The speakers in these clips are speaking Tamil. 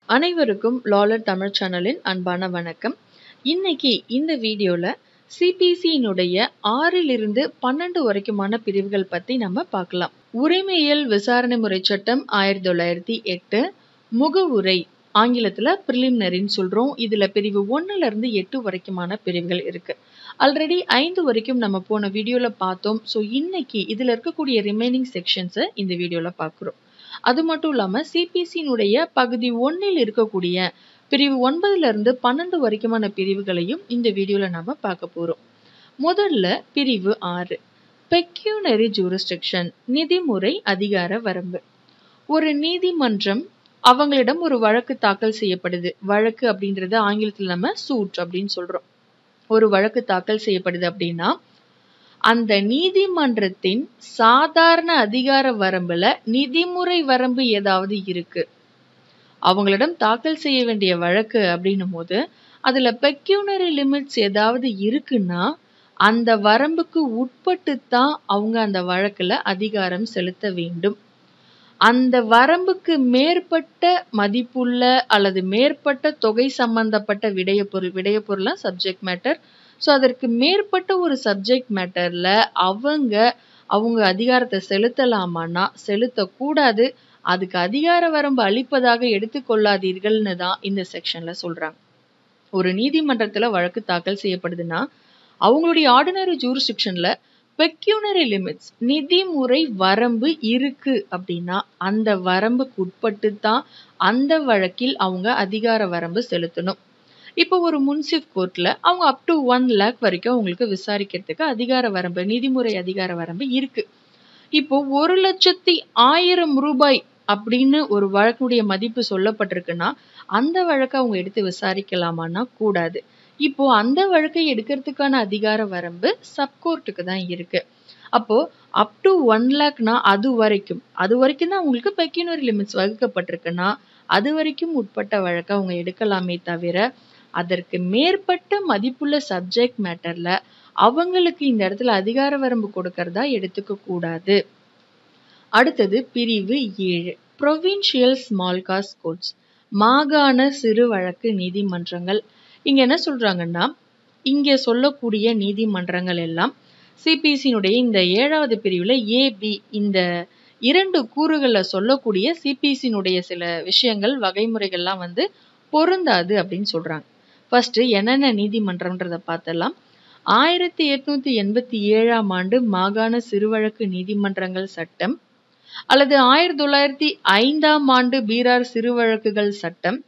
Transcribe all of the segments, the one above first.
அனைவருக்கும் லாலர் தமிழ் சேனலின் அன்பான வணக்கம் இன்னைக்கு இந்த வீடியோல சிபிசியினுடைய ஆறிலிருந்து பன்னெண்டு வரைக்குமான பிரிவுகள் பத்தி நம்ம பார்க்கலாம் உரிமையியல் விசாரணை முறை சட்டம் ஆயிரத்தி தொள்ளாயிரத்தி எட்டு முகவுரை ஆங்கிலத்துல ப்ரிலிமினரின்னு சொல்றோம் இதுல பிரிவு ஒண்ணுல இருந்து எட்டு வரைக்குமான பிரிவுகள் இருக்கு ஆல்ரெடி ஐந்து வரைக்கும் நம்ம போன வீடியோல பார்த்தோம் ஸோ இன்னைக்கு இதுல இருக்கக்கூடிய ரிமைனிங் செக்ஷன்ஸை இந்த வீடியோல பார்க்குறோம் அது மட்டும் இல்லாம சிபிசியினுடைய பகுதி ஒன்னில் இருக்கக்கூடிய பிரிவு ஒன்பதுல இருந்து பன்னெண்டு வரைக்குமான பிரிவுகளையும் இந்த வீடியோல நாம பார்க்க போறோம் முதல்ல பிரிவு ஆறு பெக்யூனரி ஜூரிஸ்டிக்ஷன் நிதிமுறை அதிகார வரம்பு ஒரு நீதிமன்றம் அவங்களிடம் ஒரு வழக்கு தாக்கல் செய்யப்படுது வழக்கு அப்படின்றது ஆங்கிலத்தில் நம்ம சூட் அப்படின்னு சொல்றோம் ஒரு வழக்கு தாக்கல் செய்யப்படுது அப்படின்னா அந்த நீதிமன்றத்தின் சாதாரண அதிகார வரம்புல நிதிமுறை வரம்பு ஏதாவது இருக்கு அவங்களிடம் தாக்கல் செய்ய வேண்டிய வழக்கு அப்படின்னும் போது அதுல பெக்யூனரி லிமிட்ஸ் ஏதாவது இருக்குன்னா அந்த வரம்புக்கு உட்பட்டு தான் அவங்க அந்த வழக்குல அதிகாரம் செலுத்த வேண்டும் அந்த வரம்புக்கு மேற்பட்ட மதிப்புள்ள அல்லது மேற்பட்ட தொகை சம்பந்தப்பட்ட விடயப்பொருள் விடயப்பொருள்னா சப்ஜெக்ட் மேட்டர் ஸோ அதற்கு மேற்பட்ட ஒரு சப்ஜெக்ட் மேட்டர்ல அவங்க அவங்க அதிகாரத்தை செலுத்தலாமான்னா செலுத்தக்கூடாது அதுக்கு அதிகார வரம்பு அளிப்பதாக எடுத்துக்கொள்ளாதீர்கள்னு தான் இந்த செக்ஷன்ல சொல்றாங்க ஒரு நீதிமன்றத்துல வழக்கு தாக்கல் செய்யப்படுதுன்னா அவங்களுடைய ஆர்டினரி ஜூரிஸ்டிக்ஷன்ல பெக்யூனரி லிமிட்ஸ் நிதிமுறை வரம்பு இருக்கு அப்படின்னா அந்த வரம்புக்கு உட்பட்டு தான் அந்த வழக்கில் அவங்க அதிகார வரம்பு செலுத்தணும் இப்போ ஒரு முன்சிப் கோர்ட்ல அவங்க அப் டு ஒன் லேக் வரைக்கும் அவங்களுக்கு விசாரிக்கிறதுக்கு அதிகார வரம்பு நீதிமுறை அதிகார வரம்பு இருக்கு இப்போ ஒரு லட்சத்தி ஆயிரம் ரூபாய் அப்படின்னு ஒரு வழக்குடைய மதிப்பு சொல்லப்பட்டிருக்குன்னா அந்த வழக்கை அவங்க எடுத்து விசாரிக்கலாமான்னா கூடாது இப்போ அந்த வழக்கை எடுக்கிறதுக்கான அதிகார வரம்பு சப்கோர்ட்டுக்கு தான் இருக்கு அப்போ அப் டு ஒன் லேக்னா அது வரைக்கும் அது வரைக்கும் தான் அவங்களுக்கு பெக்யூனரி லிமிட்ஸ் வகுக்கப்பட்டிருக்குன்னா அது வரைக்கும் உட்பட்ட வழக்கை அவங்க எடுக்கலாமே தவிர அதற்கு மேற்பட்ட மதிப்புள்ள சப்ஜெக்ட் மேட்டர்ல அவங்களுக்கு இந்த இடத்துல அதிகார வரம்பு கொடுக்கறதா எடுத்துக்க கூடாது அடுத்தது பிரிவு ஏழு ப்ரொவின்ஷியல் ஸ்மால் காஸ் கோர்ட்ஸ் மாகாண சிறு வழக்கு நீதிமன்றங்கள் இங்க என்ன சொல்றாங்கன்னா இங்க சொல்லக்கூடிய நீதிமன்றங்கள் எல்லாம் சிபிசியினுடைய இந்த ஏழாவது பிரிவுல ஏபி இந்த இரண்டு கூறுகள்ல சொல்லக்கூடிய சிபிசியினுடைய சில விஷயங்கள் வகைமுறைகள்லாம் வந்து பொருந்தாது அப்படின்னு சொல்றாங்க ஃபர்ஸ்ட் என்னென்ன நீதிமன்றம்ன்றத பார்த்தலாம் ஆயிரத்தி எட்நூத்தி எண்பத்தி ஏழாம் ஆண்டு மாகாண சிறுவழக்கு நீதிமன்றங்கள் சட்டம் அல்லது ஆயிரத்தி தொள்ளாயிரத்தி ஐந்தாம் ஆண்டு பீரார் சிறுவழக்குகள் சட்டம்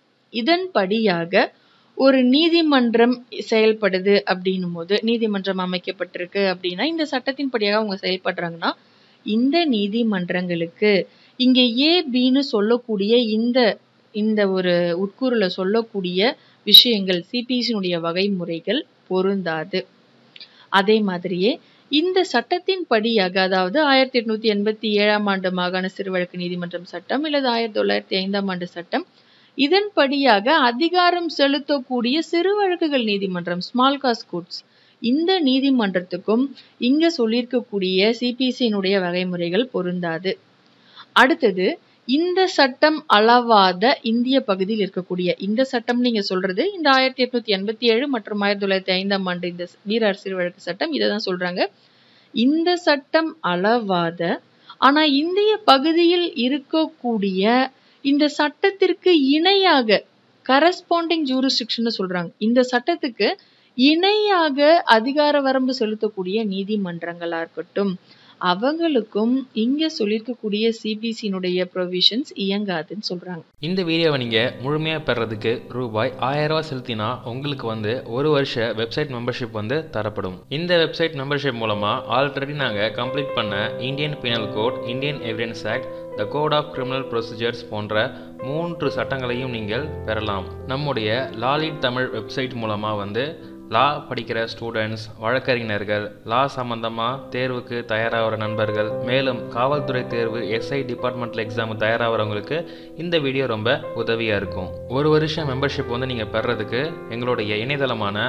இதன்படியாக ஒரு நீதிமன்றம் செயல்படுது அப்படின்னும் போது நீதிமன்றம் அமைக்கப்பட்டிருக்கு அப்படின்னா இந்த சட்டத்தின்படியாக அவங்க செயல்படுறாங்கன்னா இந்த நீதிமன்றங்களுக்கு இங்க ஏ பின்னு சொல்லக்கூடிய இந்த இந்த ஒரு உட்கூறுல சொல்லக்கூடிய விஷயங்கள் சிபிசியினுடைய வகைமுறைகள் பொருந்தாது அதே மாதிரியே இந்த சட்டத்தின் படியாக அதாவது ஆயிரத்தி எட்நூத்தி எண்பத்தி ஏழாம் ஆண்டு மாகாண சிறுவழக்கு நீதிமன்றம் சட்டம் இல்லது ஆயிரத்தி தொள்ளாயிரத்தி ஐந்தாம் ஆண்டு சட்டம் இதன்படியாக அதிகாரம் செலுத்தக்கூடிய சிறு வழக்குகள் நீதிமன்றம் ஸ்மால் காஸ் கோர்ட்ஸ் இந்த நீதிமன்றத்துக்கும் இங்க சொல்லியிருக்கக்கூடிய சிபிசியினுடைய வகைமுறைகள் பொருந்தாது அடுத்தது இந்த சட்டம் அளவாத இந்திய பகுதியில் இருக்கக்கூடிய இந்த சட்டம் நீங்க சொல்றது இந்த ஆயிரத்தி எட்நூத்தி எண்பத்தி ஏழு மற்றும் ஆயிரத்தி தொள்ளாயிரத்தி ஐந்தாம் ஆண்டு இந்த வீரர் சிறு வழக்கு சட்டம் இதை தான் சொல்றாங்க இந்த சட்டம் அளவாத ஆனா இந்திய பகுதியில் இருக்கக்கூடிய இந்த சட்டத்திற்கு இணையாக கரஸ்பாண்டிங் ஜூரிஸ்டிக்ஷன் சொல்றாங்க இந்த சட்டத்துக்கு இணையாக அதிகார வரம்பு செலுத்தக்கூடிய நீதிமன்றங்களா இருக்கட்டும் அவங்களுக்கும் இங்க சொல்லியிருக்கக்கூடிய சிபிசியினுடைய ப்ரொவிஷன்ஸ் இயங்காதுன்னு சொல்றாங்க இந்த வீடியோவை நீங்கள் முழுமையாக பெறதுக்கு ரூபாய் ஆயிரம் ரூபாய் செலுத்தினா உங்களுக்கு வந்து ஒரு வருஷ வெப்சைட் மெம்பர்ஷிப் வந்து தரப்படும் இந்த வெப்சைட் மெம்பர்ஷிப் மூலமாக ஆல்ரெடி நாங்கள் கம்ப்ளீட் பண்ண Indian penal code Indian evidence act the code of criminal procedures போன்ற மூன்று சட்டங்களையும் நீங்கள் பெறலாம் நம்முடைய லாலிட் தமிழ் வெப்சைட் மூலமாக வந்து லா படிக்கிற ஸ்டூடெண்ட்ஸ் வழக்கறிஞர்கள் லா சம்மந்தமாக தேர்வுக்கு தயாராகிற நண்பர்கள் மேலும் காவல்துறை தேர்வு எஸ்ஐ டிபார்ட்மெண்டல் எக்ஸாம் தயாராகிறவங்களுக்கு இந்த வீடியோ ரொம்ப உதவியாக இருக்கும் ஒரு வருஷம் மெம்பர்ஷிப் வந்து நீங்கள் பெறதுக்கு எங்களுடைய இணையதளமான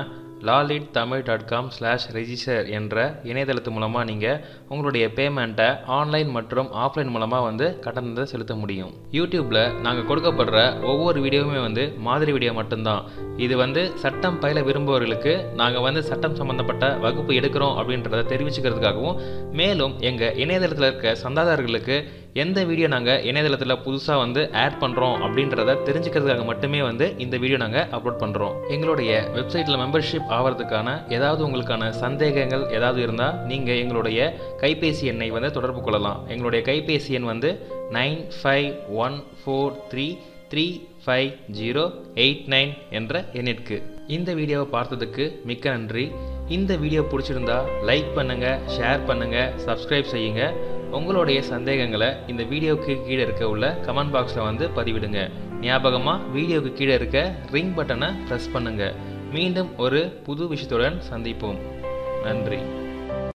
Lawlit Tamil dot com slash register என்ற இணையதளத்து மூலமாக நீங்கள் உங்களுடைய பேமெண்ட்டை ஆன்லைன் மற்றும் ஆஃப்லைன் மூலமாக வந்து கட்டணத்தை செலுத்த முடியும் யூடியூப்பில் நாங்கள் கொடுக்கப்படுற ஒவ்வொரு வீடியோவுமே வந்து மாதிரி வீடியோ மட்டும்தான் இது வந்து சட்டம் பயில விரும்புபவர்களுக்கு நாங்கள் வந்து சட்டம் சம்பந்தப்பட்ட வகுப்பு எடுக்கிறோம் அப்படின்றத தெரிவிச்சுக்கிறதுக்காகவும் மேலும் எங்கள் இணையதளத்தில் இருக்க சந்தாதாரர்களுக்கு எந்த வீடியோ நாங்கள் இணையதளத்தில் புதுசாக வந்து ஆட் பண்ணுறோம் அப்படின்றத தெரிஞ்சுக்கிறதுக்காக மட்டுமே வந்து இந்த வீடியோ நாங்கள் அப்லோட் பண்ணுறோம் எங்களுடைய வெப்சைட்டில் மெம்பர்ஷிப் ஆகிறதுக்கான ஏதாவது உங்களுக்கான சந்தேகங்கள் ஏதாவது இருந்தால் நீங்கள் எங்களுடைய கைபேசி எண்ணை வந்து தொடர்பு கொள்ளலாம் எங்களுடைய கைபேசி எண் வந்து nine five one four three three five zero eight nine என்ற எண்ணிற்கு இந்த வீடியோவை பார்த்ததுக்கு மிக்க நன்றி இந்த வீடியோ பிடிச்சிருந்தா லைக் பண்ணுங்கள் ஷேர் பண்ணுங்கள் சப்ஸ்கிரைப் செய்யுங்க உங்களுடைய சந்தேகங்களை இந்த வீடியோவுக்கு கீழே இருக்க உள்ள கமெண்ட் பாக்ஸில் வந்து பதிவிடுங்க ஞாபகமாக வீடியோவுக்கு கீழே இருக்க ரிங் பட்டனை ப்ரெஸ் பண்ணுங்கள் மீண்டும் ஒரு புது விஷயத்துடன் சந்திப்போம் நன்றி